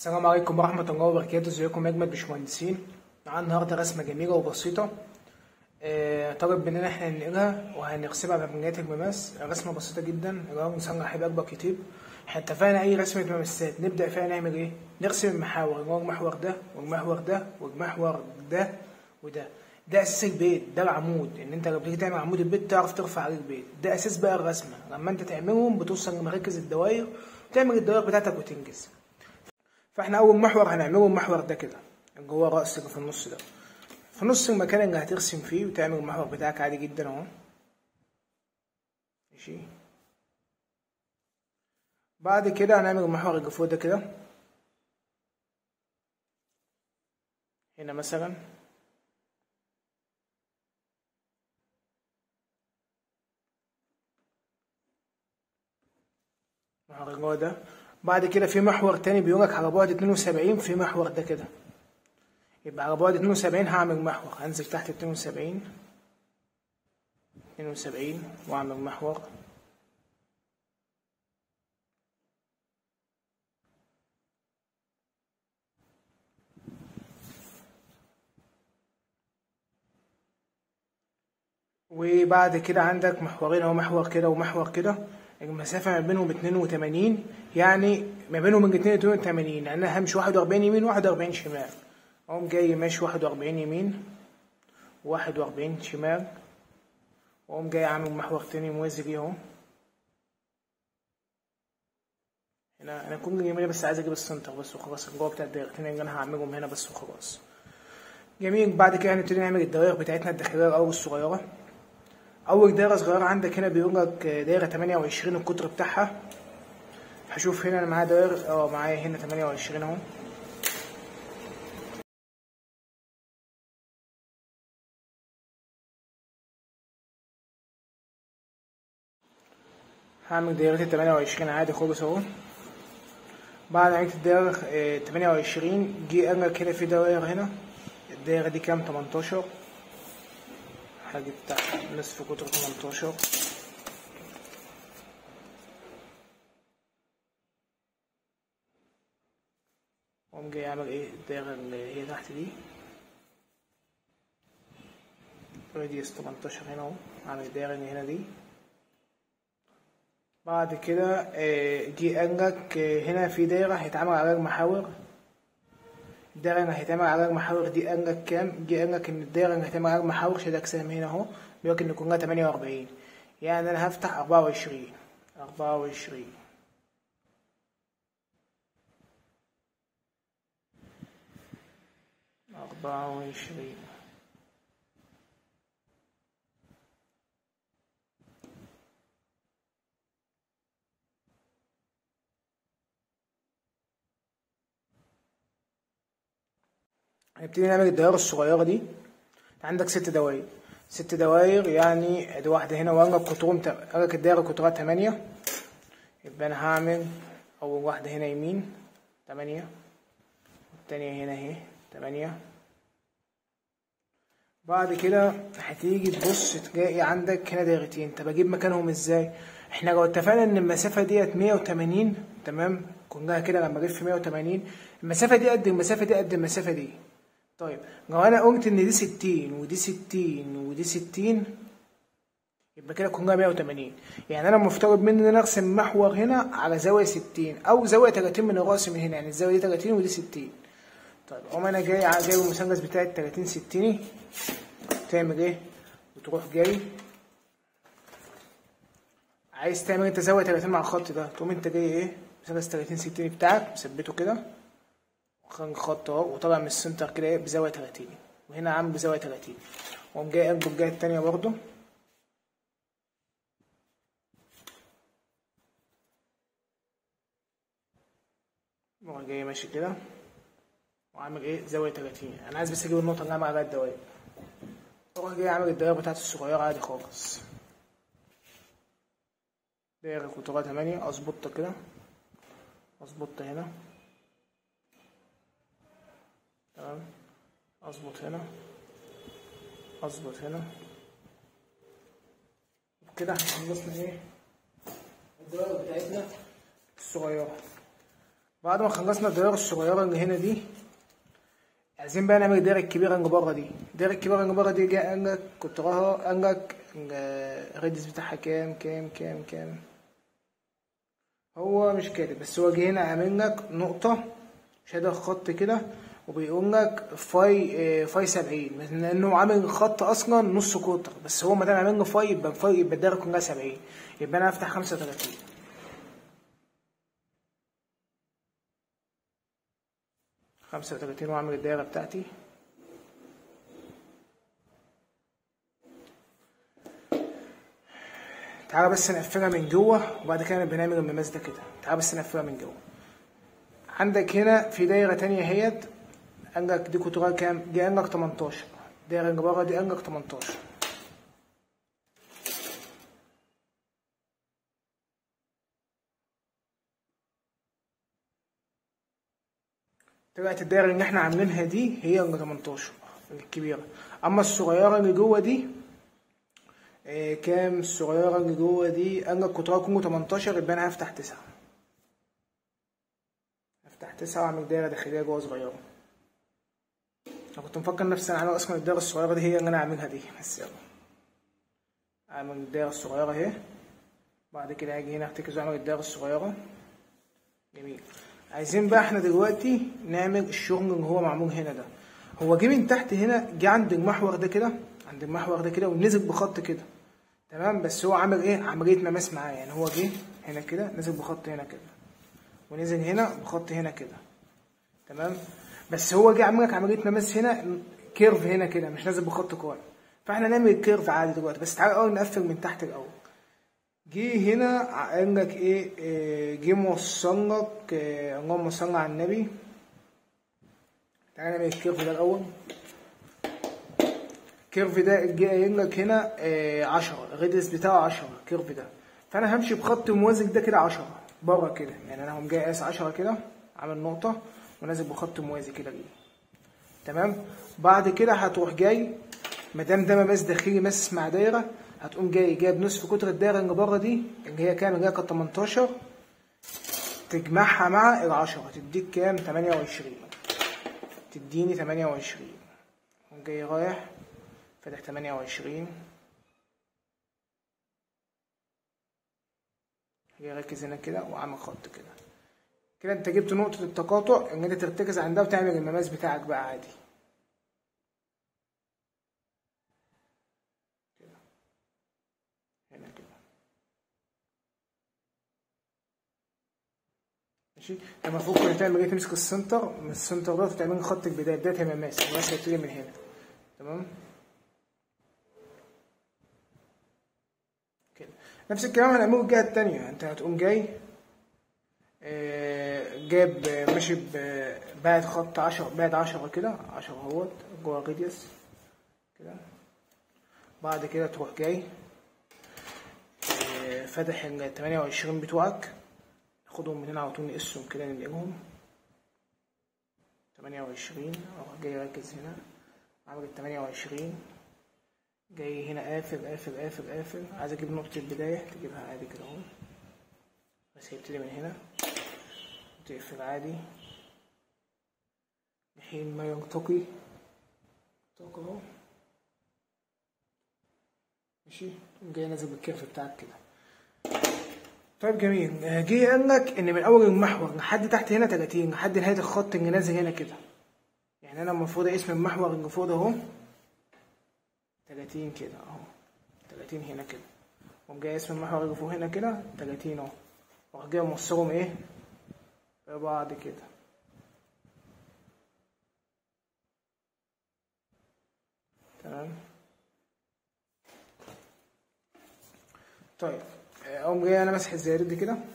السلام عليكم ورحمة الله وبركاته ازيكم يا أجمل باشمهندسين معانا النهاردة رسمة جميلة وبسيطة آه، طلب مننا احنا ننقلها وهنرسمها بمجالات المماس رسمة بسيطة جدا الراجل مصنع بأكبر كتيب احنا اتفقنا أي رسمة مماسات نبدأ فيها نعمل ايه؟ نرسم المحاور اللي هو المحور ده والمحور ده والمحور ده وده ده أساس البيت ده العمود إن أنت لما بتيجي تعمل عمود البيت تعرف ترفع عليه البيت ده أساس بقى الرسمة لما أنت تعملهم بتوصل لمراكز الدوائر وتعمل الدوائر بتاعتك وتنجز فاحنا اول محور هنعمله المحور ده كده اللي هو الراس اللي في النص ده في نص المكان اللي هترسم فيه وتعمل المحور بتاعك عادي جدا اهو ماشي بعد كده هنعمل المحور اللي فوق ده كده هنا مثلا المحور اللي هو ده بعد كده في محور تاني بيقولك على بعد 72 في محور ده كده يبقى على بعد 72 هعمل محور هنزل تحت 72 72 واعمل محور وبعد كده عندك محورين اهو محور كده ومحور كده المسافة ما بينهم 82 يعني ما بينهم الاتنين 82 لأن أنا همشي 41 يمين 41 شمال أقوم جاي ماشي 41 يمين 41 شمال وأقوم جاي عامل محور تاني موازي ليه أهو هنا أنا كل يمين بس عايز أجيب السنتر بس وخلاص الجوه بتاع الدايرتين اللي أنا هعملهم هنا بس وخلاص جميل بعد كده هنبتدي نعمل الدوائر بتاعتنا الداخلية الأول الصغيرة اول دايره صغيره عندك هنا بيقول لك دايره 28 القطر بتاعها هشوف هنا انا معايا دايره اه معايا هنا 28 اهو هعمل دايرة 28 عادي خالص اهو بعد ما عملت الدايرة 28 جه قال لك هنا في دايرة هنا الدايرة دي كام 18 هجيب تحت نصف قطر 18 واقوم جاي اعمل ايه الدايرة اللي هي تحت دي راديوس 18 هنا اهو اعمل الدايرة اللي هنا دي بعد كده جه قال لك هنا في دايرة هيتعمل عليها المحاور الدايرة اللي هيتعمل عليها المحاور دي قال لك كام؟ جه قال لك إن الدايرة اللي هيتعمل عليها المحاور شد أجسام هنا أهو بيقول لك إن كلها تمانية وأربعين يعني أنا هفتح أربعة وعشرين أربعة وعشرين أربعة وعشرين هنبتدي نعمل الدوائر الصغيرة دي عندك ست دواير ست دواير يعني ادي واحدة هنا وانا قطرهم قالك الدايرة قطرها تمانية يبقى انا هعمل اول واحدة هنا يمين تمانية والتانية هنا اهي تمانية بعد كده هتيجي تبص تلاقي عندك هنا دايرتين طب اجيب مكانهم ازاي احنا لو اتفقنا ان المسافة ديت مية وتمانين تمام كلها كده لما الف مية وتمانين المسافة دي قد المسافة دي قد المسافة دي طيب لو انا قلت ان دي ستين ودي ستين ودي ستين يبقى كده كلها مية وتمانين يعني انا مفترض مني ان انا ارسم محور هنا على زاوية ستين او زاوية تلاتين من الراس من هنا يعني الزاوية دي تلاتين ودي ستين طيب اقوم انا جاي جايب المثلث بتاعي التلاتين ستيني تعمل ايه وتروح جاي عايز تعمل انت زاوية تلاتين مع الخط ده تقوم انت جاي ايه مثلث تلاتين ستيني بتاعك مثبته كده وخارج خط اهو وطالع من السنتر كده ايه بزاوية تلاتين وهنا عامل بزاوية تلاتين واقوم جاي قلبه الجهة التانية برضه واقوم جاي ماشي كده وعامل ايه زاوية تلاتين انا عايز بس اجيب النقطة اللي عامل عليها الدوائر اروح جاي عامل الدوائر بتاعتي الصغيرة عادي خالص دايرة قطرها تمانية اظبطها كده اظبطها هنا تمام اظبط هنا اظبط هنا كده احنا خلصنا ايه الدوائر بتاعتنا الصغيرة بعد ما خلصنا الدائرة الصغيرة اللي هنا دي عايزين بقى نعمل الدائرة الكبيرة اللي بره دي الدائرة الكبيرة اللي بره دي جه قال لك قطرها قال لك الريديوس بتاعها كام كام كام كام هو مش كاتب بس هو جه هنا عامل لك نقطة شادة خط كده وبيقول لك فاي آه، فاي 70 لانه عامل خط اصلا نص قطر بس هو ما دام عامل له فاي يبقى فاي يبقى الدايره كلها 70 يبقى انا هفتح 35 35 واعمل الدايره بتاعتي تعالى بس نقفلها من جوه وبعد كده نبقى نعمل المماس ده كده تعالى بس نقفلها من جوه عندك هنا في دايرة تانية اهيت قال لك دي قطرها كام؟ دي قال لك 18 الدايرة اللي بره دي قال لك 18 طلعت الدايرة اللي احنا عاملينها دي هي اللي 18 الكبيرة أما الصغيرة اللي جوه دي آه، كام الصغيرة اللي جوه دي قال لك قطرها كله 18 يبقى أنا هفتح تسعة هفتح تسعة وأعمل دايرة داخلية جوه صغيرة أنا كنت مفكر نفسي أنا عامل أصلا الدايرة الصغيرة دي هي اللي أنا عاملها دي بس يلا أعمل الدايرة الصغيرة أهي بعد كده هاجي هنا أفتكر أعمل الدايرة الصغيرة جميل عايزين بقى احنا دلوقتي نعمل الشغل اللي هو معمول هنا ده هو جه من تحت هنا جه عند المحور ده كده عند المحور ده كده ونزل بخط كده تمام بس هو عمل ايه عمليه مماس معاه يعني هو جه هنا كده نزل بخط هنا كده ونزل هنا بخط هنا كده تمام بس هو جه عمل لك عمليه مماس هنا كيرف هنا كده مش نازل بخط قائم فاحنا نعمل الكيرف عادي دلوقتي بس تعالى الاول نقفل من تحت الاول جه هنا قال لك ايه إيه، جه موصل لك إيه، اللهم صل على النبي تعالى نعمل الكيرف ده الاول الكيرف ده جه قايل لك هنا إيه، 10 الريديوس بتاعه 10 الكيرف ده فانا همشي بخط موازي ده كده 10 بره كده يعني انا هقوم جاي قايس 10 كده عامل نقطه ونازل بخط موازي كده ليه تمام بعد كده هتروح جاي ما دام ده مماس داخلي ماس مع دايره هتقوم جاي جايب نصف قطر الدايره اللي بره دي اللي هي كام اللي هي كانت 18 تجمعها مع ال 10 تديك كام 28 تديني 28 قوم جاي رايح فاتح 28 جاي ركز هنا كده وعامل خط كده كده انت جبت نقطة التقاطع ان انت ترتكز عندها وتعمل المماس بتاعك بقى عادي كده هنا كده ماشي المفروض كنت تعمل ايه تمسك السنتر من السنتر ده وتعمل خط البداية بداية مماس المماس هيبتدي من هنا تمام كده نفس الكلام هنعمله الجهة التانية انت هتقوم جاي آه، جاب آه، ماشي ب- بعد خط عشرة بعد عشرة كده عشرة اهوت جوه الريديوس كده بعد كده تروح جاي آه، فاتح ال 28 بتوعك خدهم من هنا على طول نقسهم كده نلاقيهم 28 اروح جاي راكز هنا عامل ال 28 جاي هنا قافل قافل قافل قافل عايز اجيب نقطة البداية تجيبها عادي كده اهو بس هيبتدي من هنا تقفل عادي لحين ما يلتقي يلتقي اهو ماشي تقوم جاي نازل بالكيرف بتاعك كده طيب جميل آه، جه قال لك ان من اول المحور لحد تحت هنا 30 لحد نهايه الخط اللي نازل هنا كده يعني انا المفروض اسم المحور اللي فوق ده اهو 30 كده اهو 30 هنا كده قوم جاي اسم المحور اللي فوق هنا كده 30 اهو واروح جاي موصلهم ايه ببعض كده تمام طيب آه، اقوم جاي انا مسح الزيادات دي كده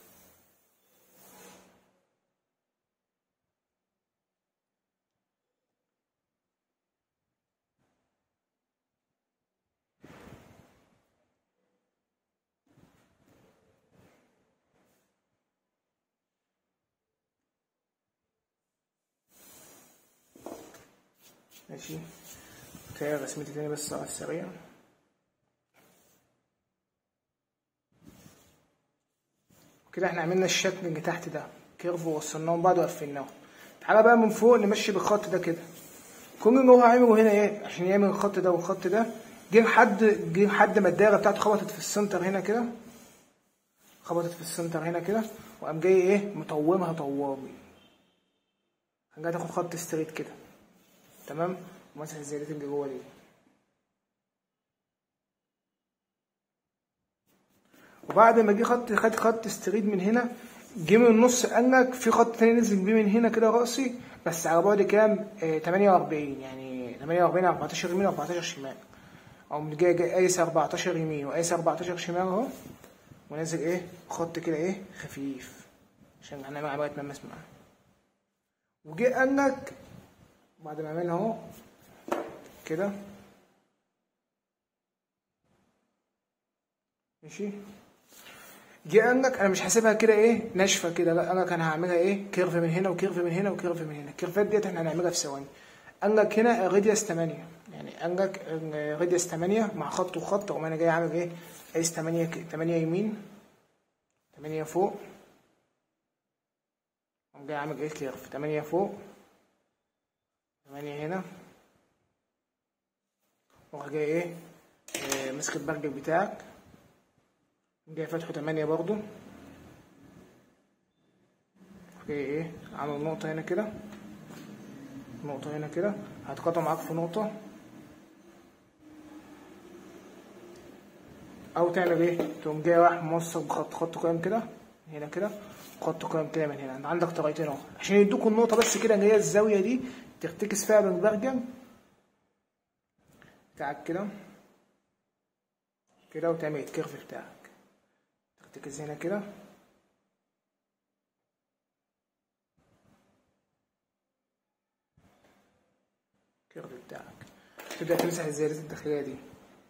ماشي كفاية رسمتي تاني بس على السريع كده احنا عملنا الشكل اللي تحت ده كيرف ووصلناهم بعض وقفلناهم تعالى بقى من فوق نمشي بالخط ده كده كون ان هو عامله هنا ايه عشان يعمل الخط ده والخط ده جه حد جه حد ما الدايره بتاعته خبطت في السنتر هنا كده خبطت في السنتر هنا كده وقام جاي ايه مطومها طوامي جاي تاخد خط ستريت كده تمام ومسح الزيادات اللي جوه دي وبعد ما جه خط خد خط ستريت من هنا جه من النص قال لك في خط تاني نزل بيه من هنا كده راسي بس على بعد كام؟ آه 48 يعني 48 14 يمين 14 شمال او من جاي جاي قايس 14 يمين وقايس 14 شمال اهو ونازل ايه خط كده ايه خفيف عشان هنعمل عمليه ممس معاه وجه قال لك بعد ما عملنا اهو كده ماشي جه قال لك انا مش هسيبها كده ايه ناشفه كده لا قال لك انا هعملها ايه كيرف من هنا وكيرف من هنا وكيرف من هنا الكيرفات ديت احنا هنعملها في ثواني قال لك هنا راديوس 8 يعني قال لك راديوس 8 مع خط وخط اقوم انا جاي عامل ايه قايس 8 8 يمين 8 فوق اقوم جاي عامل ايه كيرف 8 فوق 8 هنا واروح جاي ايه آه، ماسك البرجل بتاعك جاي فاتحه 8 برضو جاي ايه عامل نقطة هنا كده نقطة هنا كده هتقطع معاك في نقطة أو تعمل ايه تقوم جاي رايح موصل بخط خط قائم كده هنا كده خط قائم كده من هنا انت عندك طريقتين اهو عشان يدوك النقطة بس كده اللي هي الزاوية دي ترتكز فيها بالبرجل بتاعك كده كده وتعمل الكيرف بتاعك ترتكز هنا كده الكيرف بتاعك تبدأ تمسح الزيادات الداخلية دي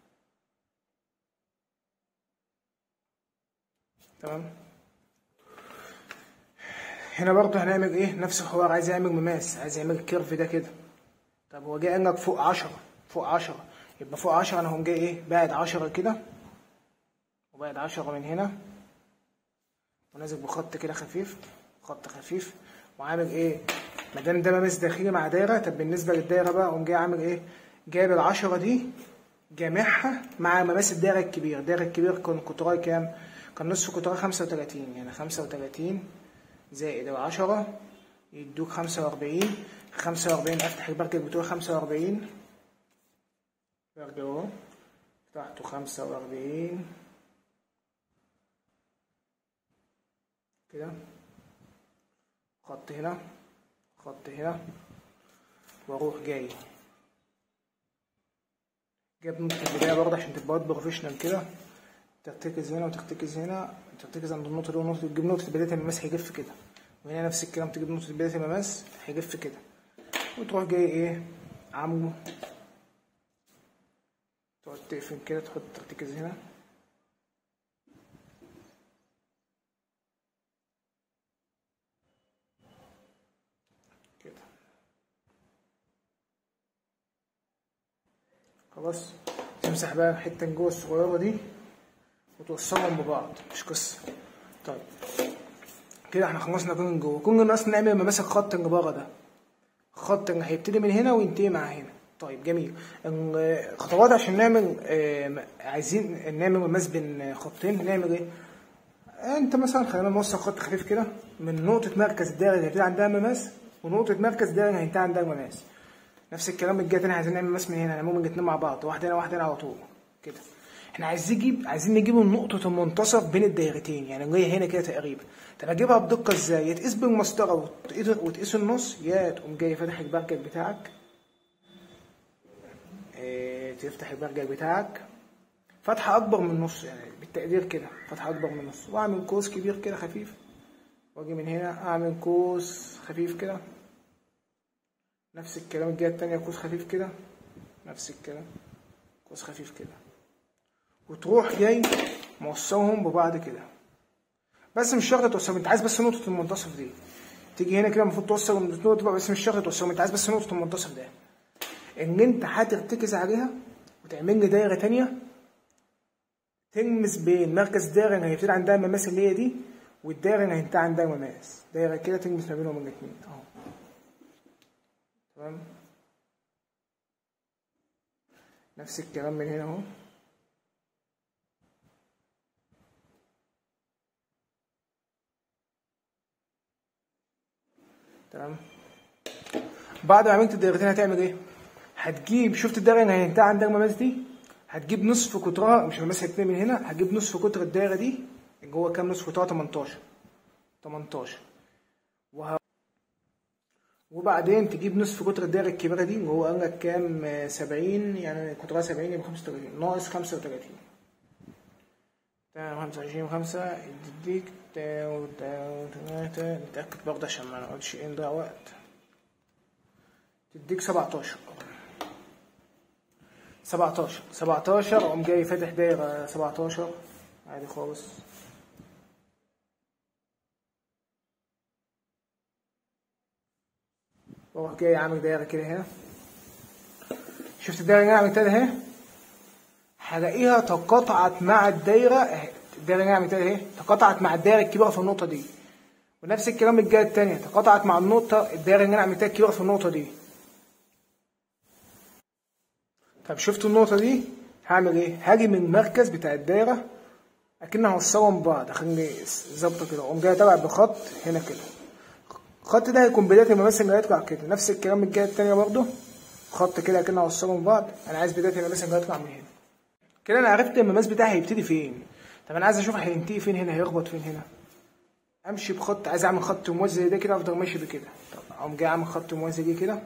تمام هنا برضه هنعمل ايه نفس الحوار عايز يعمل مماس عايز يعمل الكيرف ده كده طب هو جاي قال لك فوق عشرة فوق عشرة يبقى فوق عشرة انا هقوم جاي ايه بعد عشرة كده وبعد عشرة من هنا ونازل بخط كده خفيف خط خفيف وعامل ايه ما دام ده مماس داخلي مع دايره طب بالنسبه للدايره بقى اقوم جاي عامل ايه جايب العشرة دي جامعها مع مماس الدايره الكبير الدايره الكبير كان قطرها كام كان نصف قطرها خمسة وتلاتين يعني خمسة وتلاتين زائد العشرة يدوك خمسة وأربعين خمسة وأربعين أفتح البرجل بتوع خمسة وأربعين برجل أهو فتحته خمسة وأربعين كده خط هنا خط هنا واروح جاي جاب نقطة البداية برضه عشان تبقى واد بروفيشنال كده ترتكز هنا وترتكز هنا ترتكز عند النقطة دي والنقطة دي تجيب نقطة بداية المماس هيجف كده وهنا نفس الكلام تجيب نقطة بداية المماس هيجف كده وتروح جاي ايه عامله تقعد تقفل كده تحط ترتكز هنا كده خلاص تمسح بقى الحتة من جوه الصغيرة دي وتوصلهم ببعض مش قصة طيب كده احنا خلصنا كون جوه كون ناقص نعمل مماسك خط اللي بره ده خط اللي هيبتدي من هنا وينتهي مع هنا طيب جميل الخطوات عشان نعمل آه، عايزين نعمل مماس بين خطين نعمل ايه انت مثلا خلينا نوصل خط خفيف كده من نقطة مركز الدايرة اللي هيبتدي عندها مماس ونقطة مركز الدايرة اللي هينتهي عندها مماس نفس الكلام الجهة تاني عايزين نعمل مماس من هنا نعملهم الاتنين مع بعض واحدة هنا واحدة هنا على طول كده احنا عايزين نجيب عايزين نجيب نقطة المنتصف بين الدايرتين يعني اللي هي هنا كده تقريبا طب اجيبها بدقة ازاي؟ يا تقيس بالمسطرة وتقيس وتقيس النص يا تقوم جاي فاتح البرجل بتاعك اه تفتح البرجل بتاعك فتحة أكبر من النص يعني بالتقدير كده فتحة أكبر من النص وأعمل قوس كبير كده خفيف وأجي من هنا أعمل قوس خفيف كده نفس الكلام الجهة التانية قوس خفيف كده نفس الكلام قوس خفيف كده وتروح جاي موصلهم ببعض كده بس مش شرط توصل انت عايز بس نقطة المنتصف دي تيجي هنا كده المفروض توصل النقطة بس مش شرط توصل انت عايز بس نقطة المنتصف ده ان انت هترتكز عليها وتعمل لي دايرة تانية تلمس بين مركز الدايرة اللي هيبتدي عندها المماس اللي هي دي والدايره اللي هينتهي عندها مماس دايره كده تلمس ما بينهم الاثنين اهو تمام نفس الكلام من هنا اهو تمام بعد ما عملت الدايرتين هتعمل ايه هتجيب شفت الدايره اللي هينتهي عندها المماس دي هتجيب نصف قطرها مش المماس هيتنقل من هنا هتجيب نصف قطر الدايره دي اللي هو كام نصف قطرها 18 18 وه... وبعدين تجيب نصف قطر الدايره الكبيره دي اللي هو قال لك كام آه، 70 يعني قطرها 70 يبقى 35 ناقص 35 تمام 25 5 يديك تاو تاو تلاتة نتأكد برضه عشان ما نقعدش ايه نضيع وقت تديك 17 17 17 اقوم جاي فاتح دايرة 17 عادي خالص واروح جاي عامل دايرة كده هنا شفت الدايرة اللي انا عملتها دي اهي هلاقيها تقاطعت مع الدايرة اهي الدايرة اللي انا عملتها دي اهي تقاطعت مع الدايرة الكبيرة في النقطة دي ونفس الكلام الجهة التانية تقاطعت مع النقطة الدايرة اللي انا عملتها الكبيرة في النقطة دي طب شفتوا النقطة دي هعمل ايه؟ هاجي من المركز بتاع الدايرة اكن هوصلهم ببعض اخلي ظابطة كده اقوم جاي طالع بخط هنا كده الخط ده هيكون بداية الممثل اللي هيطلع كده نفس الكلام من الجهة التانية برضه خط كده اكن هوصلهم ببعض انا عايز بداية الممثل اللي هيطلع من هنا كده انا عرفت المماس بتاعي هيبتدي فين طب انا عايز اشوف هينتهي فين هنا هيخبط فين هنا امشي بخط عايز اعمل خط موازي زي ده كده افضل ماشي بكده طب اقوم جاي اعمل خط موازي دي كده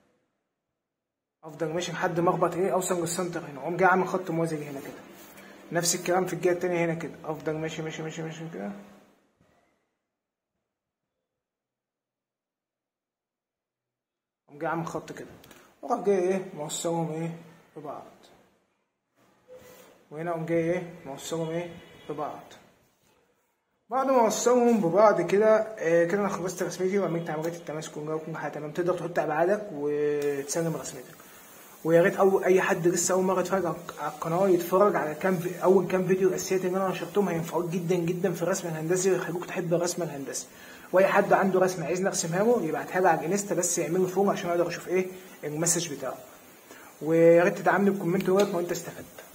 افضل ماشي لحد ما اخبط ايه اوصل للسنتر هنا اقوم جاي اعمل خط موازي هنا كده نفس الكلام في الجهه التانية هنا كده افضل ماشي ماشي ماشي ماشي كده اقوم جاي اعمل خط كده واروح جاي ايه موصلهم ايه ببعض وهنا اقوم جاي ايه موصلهم ايه ببعض بعد ما اوصلهم ببعض كده آه كده انا خلصت رسمتي وعملت عمليه التماس كلها وكل حاجه تمام تقدر تحط ابعادك وتسلم رسمتك ويا ريت أو اي حد لسه اول مره يتفرج على القناه يتفرج على كام في اول كام فيديو الاساسيات اللي انا نشرتهم هينفعوك جدا جدا في الرسم الهندسي ويخلوك تحب الرسم الهندسي واي حد عنده رسمه عايز نرسمها له يبعتها لي على الانستا بس يعمل له فورم عشان اقدر اشوف ايه المسج بتاعه ويا ريت تدعمني بكومنت ولايك لو انت استفدت